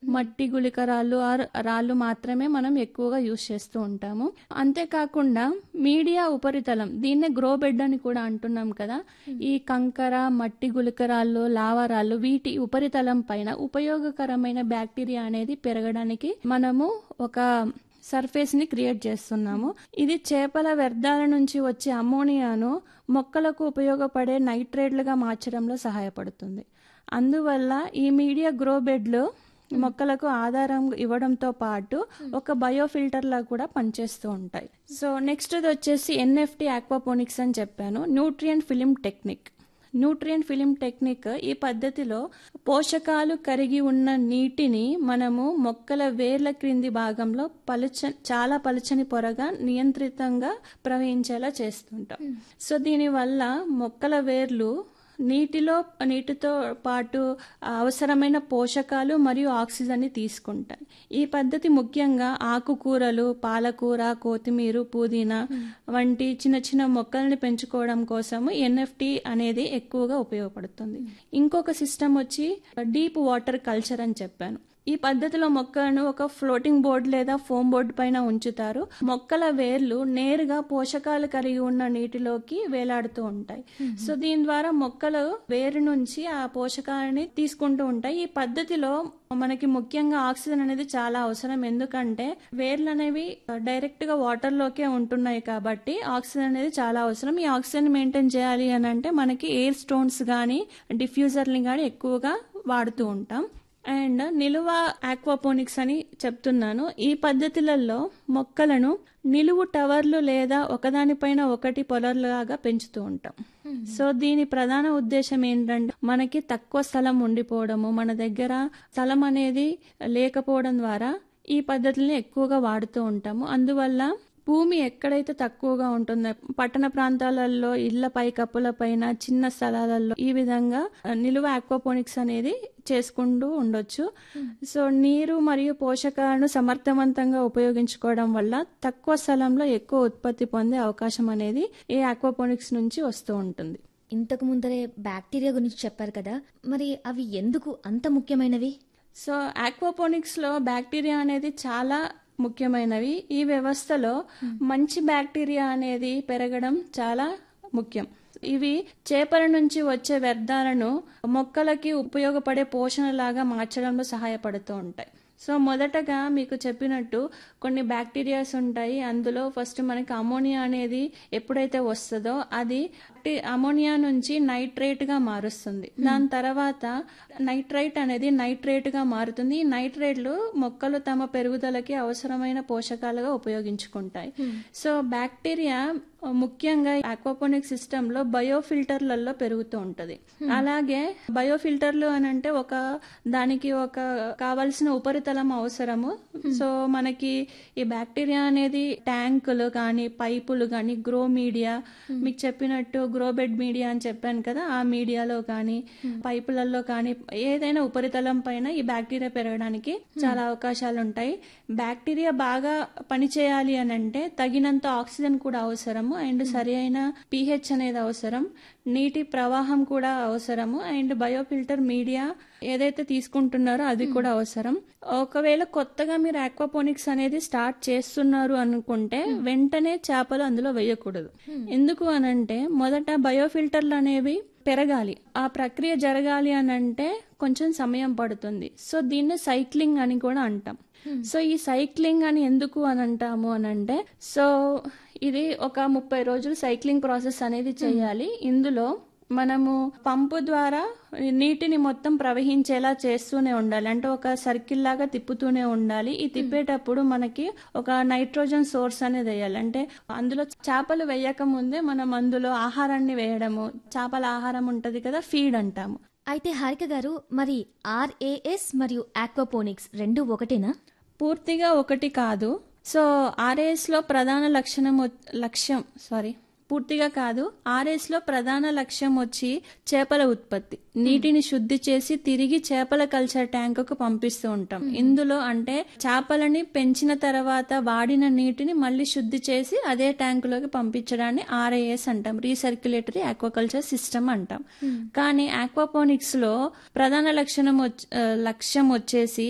మట్టి గుళిక రాళ్ళు ఆర్ రాళ్ళు మాత్రమే మనం ఎక్కువగా యూజ్ చేస్తూ ఉంటాము అంతేకాకుండా మీడియా ఉపరితలం దీన్నే గ్రో బెడ్ అని కూడా అంటున్నాం కదా ఈ కంకర మట్టి గుళిక రాళ్ళు లావా రాళ్ళు వీటి ఉపరితలం పైన ఉపయోగకరమైన బ్యాక్టీరియా అనేది పెరగడానికి మనము ఒక సర్ఫేస్ ని క్రియేట్ చేస్తున్నాము ఇది చేపల వ్యర్థాల నుంచి వచ్చే అమోనియాను మొక్కలకు ఉపయోగపడే నైట్రేట్లుగా మార్చడంలో సహాయపడుతుంది అందువల్ల ఈ మీడియా గ్రో బెడ్లు మొక్కలకు ఆధారం ఇవ్వడంతో పాటు ఒక బయో ఫిల్టర్ లా కూడా పనిచేస్తూ ఉంటాయి సో నెక్స్ట్ వచ్చేసి ఎన్ఎఫ్టి ఆక్వాపోనిక్స్ అని చెప్పాను nutrient film technique nutrient film technique ఈ పద్ధతిలో పోషకాలు కరిగి ఉన్న నీటిని మనము మొక్కల వేర్ల క్రింది భాగంలో పలుచ చాలా పలుచని పొరగా నియంత్రితంగా ప్రవహించేలా చేస్తుంటాం సో దీనివల్ల మొక్కల వేర్లు నీటిలో నీటితో పాటు అవసరమైన పోషకాలు మరియు ఆక్సిజన్ని తీసుకుంటాయి ఈ పద్ధతి ముఖ్యంగా ఆకుకూరలు పాలకూర కొత్తిమీర పుదీనా వంటి చిన్న చిన్న మొక్కల్ని పెంచుకోవడం కోసము ఎన్ఎఫ్టి అనేది ఎక్కువగా ఉపయోగపడుతుంది ఇంకొక సిస్టమ్ వచ్చి డీప్ వాటర్ కల్చర్ అని చెప్పాను ఈ పద్ధతిలో మొక్కలను ఒక ఫ్లోటింగ్ బోర్డ్ లేదా ఫోమ్ బోర్డు పైన ఉంచుతారు మొక్కల వేర్లు నేరుగా పోషకాలు కలిగి ఉన్న నీటిలోకి వేలాడుతూ ఉంటాయి సో దీని ద్వారా మొక్కలు వేరు నుంచి ఆ పోషకాలని తీసుకుంటూ ఉంటాయి ఈ పద్ధతిలో మనకి ముఖ్యంగా ఆక్సిజన్ అనేది చాలా అవసరం ఎందుకంటే వేర్లు అనేవి డైరెక్ట్ గా వాటర్ లోకే ఉంటున్నాయి కాబట్టి ఆక్సిజన్ అనేది చాలా అవసరం ఈ ఆక్సిజన్ మెయింటైన్ చేయాలి అని అంటే మనకి ఎయిర్ స్టోన్స్ కానీ డిఫ్యూజర్ని కానీ ఎక్కువగా వాడుతూ ఉంటాం అండ్ నిలువ ఆక్వాపోనిక్స్ అని చెప్తున్నాను ఈ పద్ధతులలో మొక్కలను నిలువు టవర్లు లేదా ఒకదానిపైన ఒకటి పొలర్లాగా పెంచుతూ ఉంటాం సో దీని ప్రధాన ఉద్దేశం ఏంటంటే మనకి తక్కువ స్థలం ఉండిపోవడము మన దగ్గర స్థలం అనేది లేకపోవడం ద్వారా ఈ పద్ధతుల్ని ఎక్కువగా వాడుతూ ఉంటాము అందువల్ల భూమి ఎక్కడైతే తక్కువగా ఉంటుందో పట్టణ ప్రాంతాలలో ఇళ్ల పై కప్పుల పైన చిన్న స్థలాలలో ఈ విధంగా నిలువ ఆక్వాపోనిక్స్ అనేది చేసుకుంటూ ఉండొచ్చు సో నీరు మరియు పోషకాలను సమర్థవంతంగా ఉపయోగించుకోవడం వల్ల తక్కువ స్థలంలో ఎక్కువ ఉత్పత్తి పొందే అవకాశం అనేది ఈ ఆక్వాపోనిక్స్ నుంచి వస్తూ ఉంటుంది ఇంతకు ముందరే బ్యాక్టీరియా గురించి చెప్పారు కదా మరి అవి ఎందుకు అంత ముఖ్యమైనవి సో ఆక్వాపోనిక్స్ లో బ్యాక్టీరియా అనేది చాలా ముఖ్యమైనవి ఈ వ్యవస్థలో మంచి బ్యాక్టీరియా అనేది పెరగడం చాలా ముఖ్యం ఇవి చేపల నుంచి వచ్చే వ్యర్థాలను మొక్కలకి ఉపయోగపడే పోషణలాగా మార్చడంలో సహాయపడుతూ ఉంటాయి సో మొదటగా మీకు చెప్పినట్టు కొన్ని బ్యాక్టీరియాస్ ఉంటాయి అందులో ఫస్ట్ మనకి అమోనియా అనేది ఎప్పుడైతే వస్తుందో అది అమోనియా నుంచి నైట్రేట్ గా మారుస్తుంది దాని తర్వాత నైట్రైట్ అనేది నైట్రేట్ గా మారుతుంది ఈ నైట్రేట్లు మొక్కలు తమ పెరుగుదలకి అవసరమైన పోషకాలుగా ఉపయోగించుకుంటాయి సో బ్యాక్టీరియా ముఖ్యంగా ఆక్వాపోనిక్ సిస్టమ్ లో బయో ఫిల్టర్లలో పెరుగుతూ ఉంటది అలాగే బయో ఫిల్టర్లు అని అంటే ఒక దానికి ఒక కావలసిన ఉపరితలం అవసరము సో మనకి ఈ బ్యాక్టీరియా అనేది ట్యాంకులు కానీ పైపులు కానీ గ్రో మీడియా మీకు చెప్పినట్టు గ్రో బెడ్ మీడియా అని చెప్పాను కదా ఆ మీడియాలో కానీ పైపులలో కానీ ఏదైనా ఉపరితలం పైన ఈ బ్యాక్టీరియా పెరగడానికి చాలా అవకాశాలు ఉంటాయి బ్యాక్టీరియా బాగా పనిచేయాలి అని అంటే తగినంత ఆక్సిజన్ కూడా అవసరము అండ్ సరి అయిన పిహెచ్ అనేది అవసరం నీటి ప్రవాహం కూడా అవసరము అండ్ బయోఫిల్టర్ మీడియా ఏదైతే తీసుకుంటున్నారో అది కూడా అవసరం ఒకవేళ కొత్తగా మీరు ఆక్వాపోనిక్స్ అనేది స్టార్ట్ చేస్తున్నారు అనుకుంటే వెంటనే చేపలు అందులో వేయకూడదు ఎందుకు అనంటే మొదట బయోఫిల్టర్లు అనేవి పెరగాలి ఆ ప్రక్రియ జరగాలి అని అంటే కొంచెం సమయం పడుతుంది సో దీన్ని సైక్లింగ్ అని కూడా అంటాం సో ఈ సైక్లింగ్ అని ఎందుకు అని అంటాము అని అంటే సో ఇది ఒక ముప్పై రోజులు సైక్లింగ్ ప్రాసెస్ అనేది చేయాలి ఇందులో మనము పంపు ద్వారా నీటిని మొత్తం ప్రవహించేలా చేస్తూనే ఉండాలి అంటే ఒక సర్కిల్ లాగా తిప్పుతూనే ఉండాలి ఈ తిప్పేటప్పుడు మనకి ఒక నైట్రోజన్ సోర్స్ అనేది వేయాలి అంటే అందులో చేపలు వేయక ముందే మనం అందులో ఆహారాన్ని వేయడము చేపల ఆహారం ఉంటది కదా ఫీడ్ అంటాము అయితే హారిక గారు మరి ఆర్ఏఎస్ మరియు ఆక్వాపోనిక్స్ రెండు ఒకటేనా పూర్తిగా ఒకటి కాదు సో ఆర్ఏఎస్ లో ప్రధాన లక్షణం లక్ష్యం సారీ పూర్తిగా కాదు ఆర్ఎస్ లో ప్రధాన లక్ష్యం వచ్చి చేపల ఉత్పత్తి నీటిని శుద్ధి చేసి తిరిగి చేపల కల్చర్ ట్యాంకుకు పంపిస్తూ ఉంటాం ఇందులో అంటే చేపలని పెంచిన తర్వాత వాడిన నీటిని మళ్ళీ శుద్ధి చేసి అదే ట్యాంకులోకి పంపించడాన్ని ఆర్ఐఎస్ అంటాం రీసర్క్యులేటరీ ఆక్వాకల్చర్ సిస్టమ్ అంటాం కానీ ఆక్వాపోనిక్స్ లో ప్రధాన లక్షణం లక్ష్యం వచ్చేసి